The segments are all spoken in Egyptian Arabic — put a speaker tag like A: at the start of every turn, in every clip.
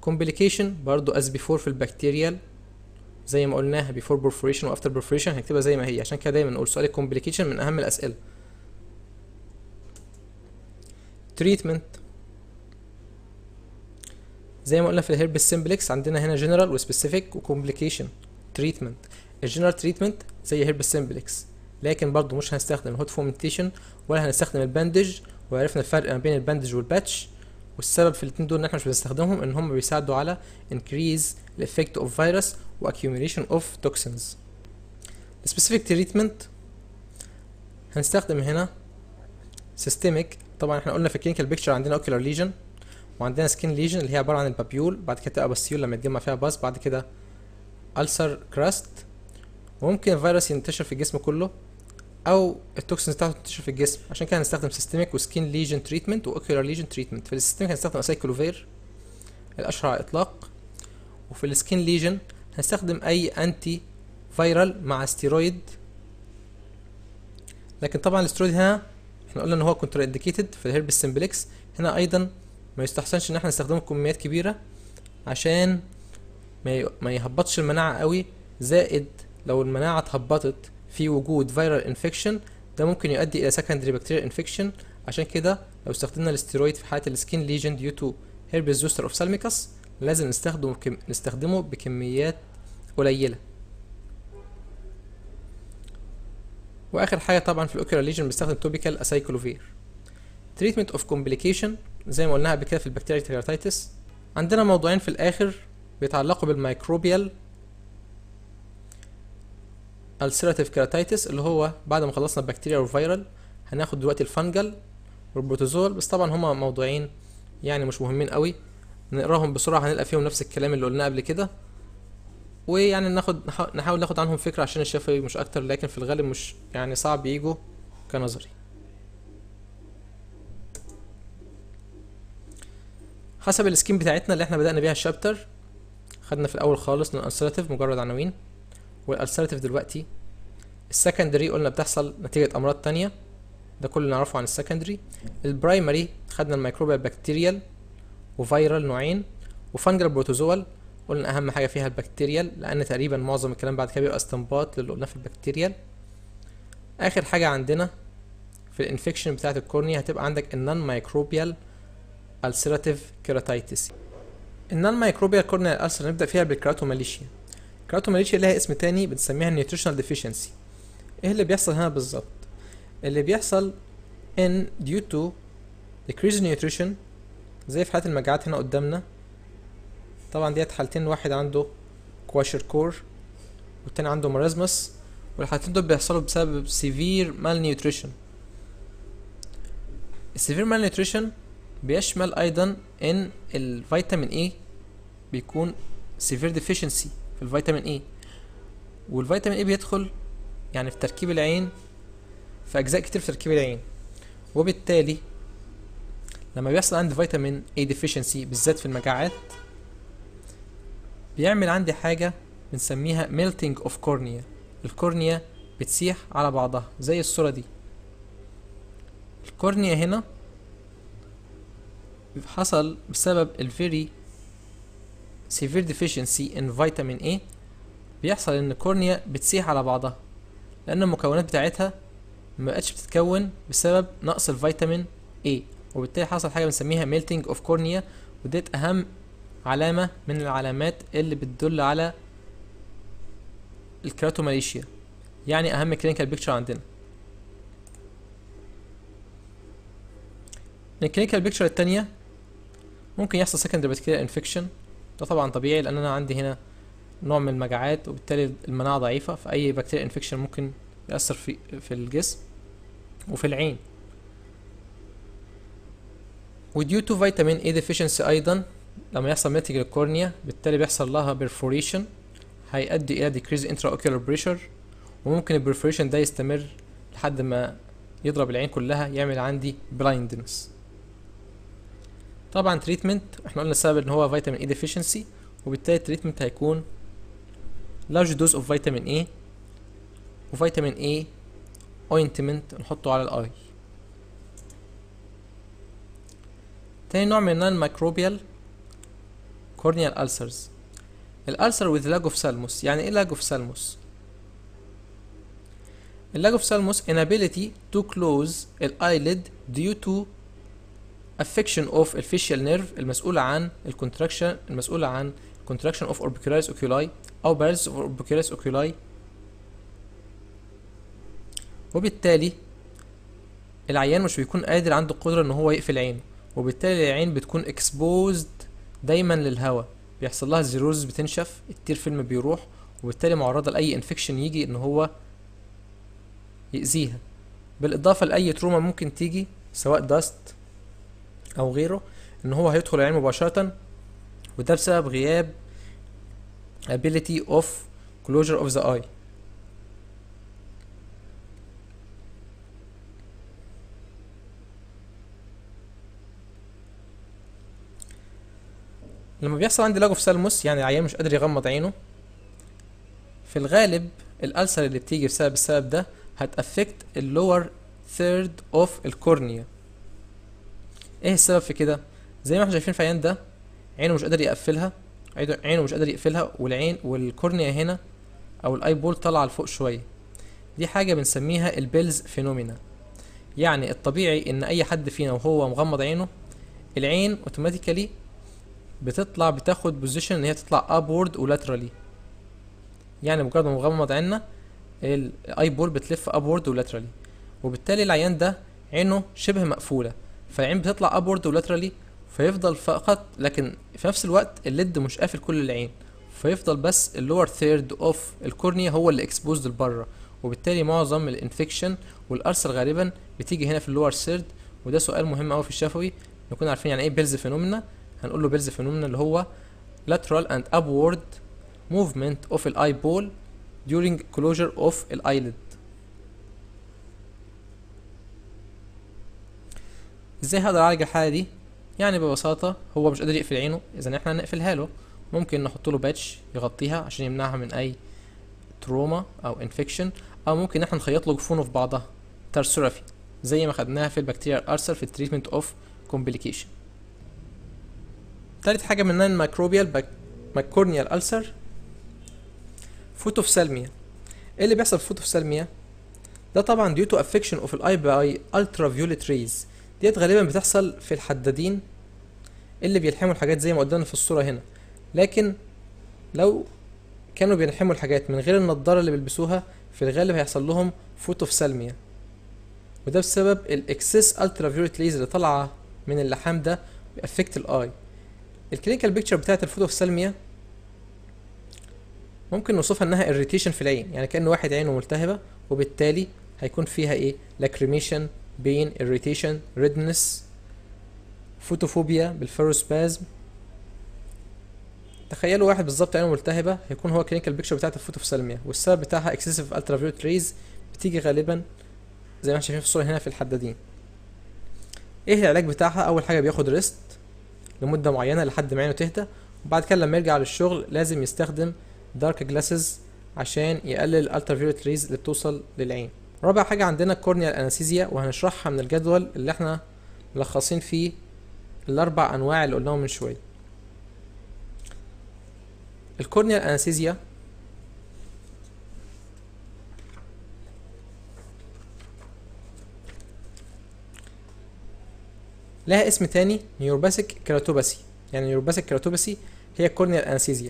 A: complication برضو as before في البكتيريال زي ما قلناها before perforation و after perforation هنكتبها زي ما هي عشان كده دايما نقول سؤال الكومبليكيشن من اهم الاسئله treatment زي ما قلنا في الهيربس سمبلكس عندنا هنا جنرال وسبيسيفيك وكومبليكيشن تريتمنت الجنرال تريتمنت زي هيربس سمبلكس لكن برضو مش هنستخدم الهوت فومنتيشن ولا هنستخدم الباندج وعرفنا الفرق ما بين الباندج والباتش والسبب في الاتنين دول ان احنا مش بنستخدمهم ان هم بيساعدوا على increase the effect of virus و accumulation of toxins specific treatment هنستخدم هنا systemic طبعا احنا قلنا في الكلينيكال بيكتشر عندنا ocular lesion وعندنا سكين ليجن اللي هي عباره عن البابيول بعد كده تبقى باستيول لما يتجمع فيها باس بعد كده ألسر كراست وممكن الفيروس ينتشر في الجسم كله او التوكسينز بتاعته تنتشر في الجسم عشان كده هنستخدم سيستميك وسكين ليجن تريتمنت واوكيولار ليجن تريتمنت في السيستميك هنستخدم اسايكلوفير الاشهر على الاطلاق وفي السكين ليجن هنستخدم اي انتي فيرال مع ستيرويد لكن طبعا الاسترويد هنا احنا قلنا ان هو كونتر انديكيتد في الهيربس سمبلكس هنا ايضا ما يستحسنش ان احنا نستخدمه بكميات كبيره عشان ما ي- ما يهبطش المناعه قوي زائد لو المناعه اتهبطت في وجود فيرال انفكشن ده ممكن يؤدي الى سكندري بكتيريال انفكشن عشان كده لو استخدمنا الاستيرويد في حاله السكين ليجن ديو تو هيربس زوستر اوف سالميكاس لازم نستخدمه بكم... نستخدمه بكميات قليله واخر حاجه طبعا في الاوكيولار ليجن بنستخدم توبيكال اسايكلوفير تريتمنت اوف كومبليكيشن زي ما قلنا قبل كده في البكتيريا كيراتيتس عندنا موضوعين في الاخر بيتعلقوا بالميكروبيال ulcerative keratitis اللي هو بعد ما خلصنا البكتيريا والفيرال هناخد دلوقتي الفنجل والبروتوزول بس طبعا هما موضوعين يعني مش مهمين قوي نقراهم بسرعه هنلقى فيهم نفس الكلام اللي قلناه قبل كده ويعني ناخد نحا- نحاول ناخد عنهم فكره عشان الشفوي مش اكتر لكن في الغالب مش يعني صعب يجوا كنظري حسب السكيم بتاعتنا اللي احنا بدأنا بيها الشابتر خدنا في الاول خالص نون ulcerative مجرد عناوين والالسراتيف دلوقتي السكندري قلنا بتحصل نتيجة أمراض تانية ده كل اللي نعرفه عن السكندري البرايمري خدنا الميكروبيال بكتيريال وفيرال نوعين وفانجل بروتوزوال قلنا أهم حاجة فيها البكتيريال لأن تقريبا معظم الكلام بعد كده بيبقى استنباط للي قلناه في البكتيريال آخر حاجة عندنا في الانفكشن بتاعة الكورنيا هتبقى عندك النون مايكروبيال السيراتيف كيراتايتس النون مايكروبيال كورنيال ألسر نبدأ فيها بالكراتوماليشيا كراتوماليشيا لها اسم تاني بنسميها نيوتريشنال ديفيشنسي ايه اللي بيحصل هنا بالظبط اللي بيحصل ان due to decrease nutrition زي في حالة المجاعات هنا قدامنا طبعا ديت حالتين واحد عنده كواشر كور والتاني عنده مرازمس والحالتين دول بيحصلوا بسبب severe malnutrition السيفير malnutrition بيشمل ايضا ان الفيتامين اي بيكون severe deficiency في الفيتامين اي والفيتامين اي بيدخل يعني في تركيب العين في اجزاء كتير في تركيب العين وبالتالي لما بيحصل عندي فيتامين اي deficiency بالذات في المجاعات بيعمل عندي حاجة بنسميها melting of cornea الكورنيا بتسيح على بعضها زي الصورة دي الكورنيا هنا حصل بسبب ال very severe deficiency in vitamin A بيحصل ان الكورنيا بتسيح على بعضها لان المكونات بتاعتها ما بقتش بتتكون بسبب نقص الفيتامين A وبالتالي حصل حاجه بنسميها melting of cornea وديت اهم علامه من العلامات اللي بتدل على الكراتوماليشيا يعني اهم كلينيكال بيكتشر عندنا الكلينيكال بيكتشر التانية ممكن يحصل secondary bacterial infection ده طبعا طبيعي لان انا عندي هنا نوع من المجاعات وبالتالي المناعة ضعيفة فأي بكتيريا انفكشن ممكن يأثر في في الجسم وفي العين وديو تو فيتامين اي deficiency أيضا لما يحصل ميتنج للكورنيا بالتالي بيحصل لها perforation هيؤدي إلى decrease intraocular pressure وممكن البرفوريشن ده يستمر لحد ما يضرب العين كلها يعمل عندي blindness طبعا تريتمنت احنا قلنا السبب ان هو فيتامين اي deficiency وبالتالي التريتمنت هيكون large dose of vitamin A وفيتامين A ointment نحطه على الاي تاني نوع من النون ميكروبيال corneal ulcers الالسر with lag of thalamus يعني ايه lag of thalamus اللاج of thalamus inability to close eyelid due to affection of الفيشيال nerve المسؤولة عن الكونتراكشن المسؤولة عن contraction of orbicularis oculi أو paralysis of orbicularis oculi وبالتالي العيان مش بيكون قادر عنده القدرة ان هو يقفل عينه وبالتالي العين بتكون exposed دايما للهواء بيحصل لها زيروز بتنشف التير فيلم بيروح وبالتالي معرضة لأي انفكشن يجي ان هو يأذيها بالإضافة لأي تروما ممكن تيجي سواء داست أو غيره إن هو هيدخل العين مباشرة وده بسبب غياب ability of closure of the eye لما بيحصل عندي لاجو في سالموس يعني العيان مش قادر يغمض عينه في الغالب الألسر اللي بتيجي بسبب السبب ده هتأفكت اللور ثيرد اوف الكورنيا ايه السبب في كده زي ما احنا شايفين في العيان ده عينه مش قادر يقفلها عينه مش قادر يقفلها والعين والكورنيا هنا او الاي بول طالعه لفوق شويه دي حاجه بنسميها البيلز فينومينا يعني الطبيعي ان اي حد فينا وهو مغمض عينه العين اوتوماتيكالي بتطلع بتاخد بوزيشن ان هي تطلع ابورد ولاترالي يعني مجرد ما مغمض عيننا الاي بول بتلف ابورد ولاترالي وبالتالي العيان ده عينه شبه مقفوله فالعين بتطلع ابورد ولاترالي فيفضل فقط لكن في نفس الوقت الليد مش قافل كل العين فيفضل بس اللور ثيرد اوف الكورنيا هو اللي اكسبوزد لبره وبالتالي معظم الانفكشن والارسل غالبا بتيجي هنا في اللور ثيرد وده سؤال مهم قوي في الشفوي نكون عارفين يعني ايه بيلز فينومينا هنقول له بيلز فينومينا اللي هو lateral and upward movement of the eyeball during closure of the eyelid ازاي هقدر اعالج الحاله دي يعني ببساطه هو مش قادر يقفل عينه اذا احنا نقفلها له ممكن نحط له باتش يغطيها عشان يمنعها من اي تروما او انفكشن او ممكن احنا نخيط له جفونه في بعضها ترسورافي زي ما خدناها في البكتيريا ارسل في التريتمنت اوف كومبليكيشن تالت حاجه منها الميكروبيال ماكورنيال ألسر فوتوفسالميا ايه اللي بيحصل في فوتوفسالميا ده طبعا due to affection of الاي باي ultraviolet rays ديت غالبا بتحصل في الحدادين اللي بيلحموا الحاجات زي ما قدامنا في الصورة هنا لكن لو كانوا بيلحموا الحاجات من غير النضارة اللي بيلبسوها في الغالب هيحصل لهم فوتوفسالميا وده بسبب الاكسس الترافيوليت ريز اللي طالعة من اللحام ده بيأفكت الاي الكلينيكال بيكتشر بتاعت الفوتوفسالميا ممكن نوصفها انها اريتيشن في العين يعني كأن واحد عينه ملتهبة وبالتالي هيكون فيها ايه لاكريميشن بين irritation redness فوتوفوبيا بالفيروسبازم تخيلوا واحد بالظبط عينه ملتهبه هيكون هو كلينيكال بيكتشر بتاعت الفوتوفسالميا والسبب بتاعها اكسسيف الترافيولت ريز بتيجي غالبا زي ما احنا شايفين في الصوره هنا في الحدادين ايه العلاج بتاعها اول حاجه بياخد ريست لمده معينه لحد ما عينه تهدى وبعد كده لما يرجع للشغل لازم يستخدم دارك جلاسز عشان يقلل الالترافيولت ريز اللي بتوصل للعين رابع حاجة عندنا الكورنيال انستيزيا وهنشرحها من الجدول اللي احنا ملخصين فيه الأربع أنواع اللي قلناهم من شوية. الكورنيال انستيزيا لها اسم تاني نيوروباسيك كيراتوباسي يعني نيوروباسيك كيراتوباسي هي الكورنيال انستيزيا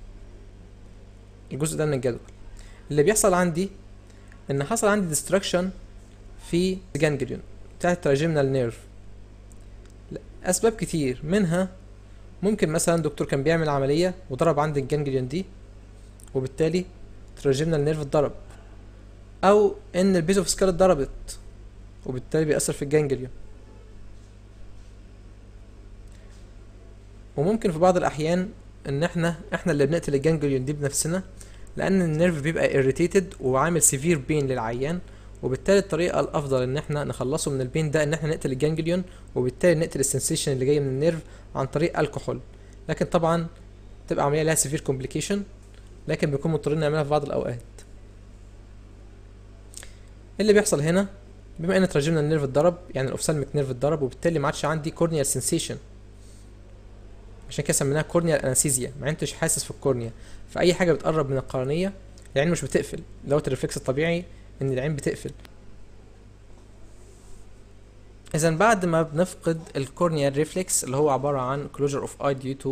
A: الجزء ده من الجدول اللي بيحصل عندي ان حصل عندي ديستراكشن في الجانجليون بتاع التراجيمنال نيرف اسباب كتير منها ممكن مثلا دكتور كان بيعمل عمليه وضرب عندي الجانجليون دي وبالتالي التراجيمنال نيرف اتضرب او ان البيز اوف سكال اتضربت وبالتالي بيأثر في الجانجليون وممكن في بعض الاحيان ان احنا احنا اللي بنقتل الجانجليون دي بنفسنا لان النيرف بيبقى irritated وعامل سيفير بين للعيان وبالتالي الطريقه الافضل ان احنا نخلصه من البين ده ان احنا نقتل الجانجليون وبالتالي نقتل السنسيشن اللي جاي من النيرف عن طريق الكحول لكن طبعا تبقى عمليه لها سيفير كومبليكيشن لكن بنكون مضطرين نعملها في بعض الاوقات اللي بيحصل هنا بما ان تراجمنا النيرف اتضرب يعني الاوفسالميك نيرف اتضرب وبالتالي ما عادش عندي كورنيال سنسيشن عشان كده سميناها كورنيا انستيزيا ما انتش حاسس في الكورنيا فاي حاجه بتقرب من القرنيه العين مش بتقفل دوت الريفلكس الطبيعي ان العين بتقفل اذا بعد ما بنفقد الكورنيا ريفلكس اللي هو عباره عن closure of eye due to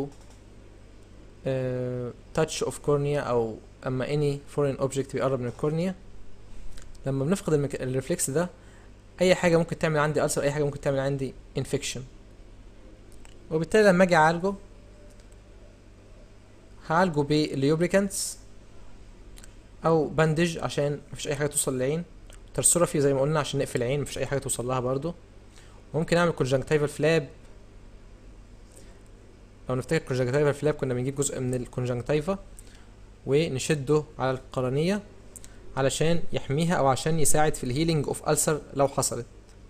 A: uh, touch of cornea او اما any foreign object بيقرب من الكورنيا لما بنفقد المك... الريفلكس ده اي حاجه ممكن تعمل عندي ألسر اي حاجه ممكن تعمل عندي انفكشن وبالتالي لما اجي اعالجه هعالجه بالليوبريكانتس او باندج عشان مفيش اي حاجه توصل للعين ترسورافي زي ما قلنا عشان نقفل العين مفيش اي حاجه توصل لها برضو ممكن اعمل كونجنكتيفال فلاب لو نفتكر كونجنكتيفال فلاب كنا بنجيب جزء من الكونجنكتيفا ونشده على القرنيه علشان يحميها او عشان يساعد في الهيلينج اوف ألسر لو حصلت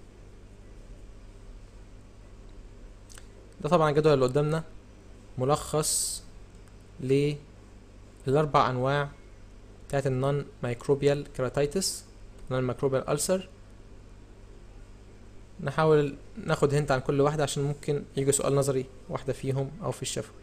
A: ده طبعا الجدول اللي قدامنا ملخص للاربع انواع بتاعت النون مايكروبيال كيراتيتس نون مايكروبيال ألسر نحاول ناخد هنت عن كل واحدة عشان ممكن يجي سؤال نظري واحدة فيهم أو في الشفوي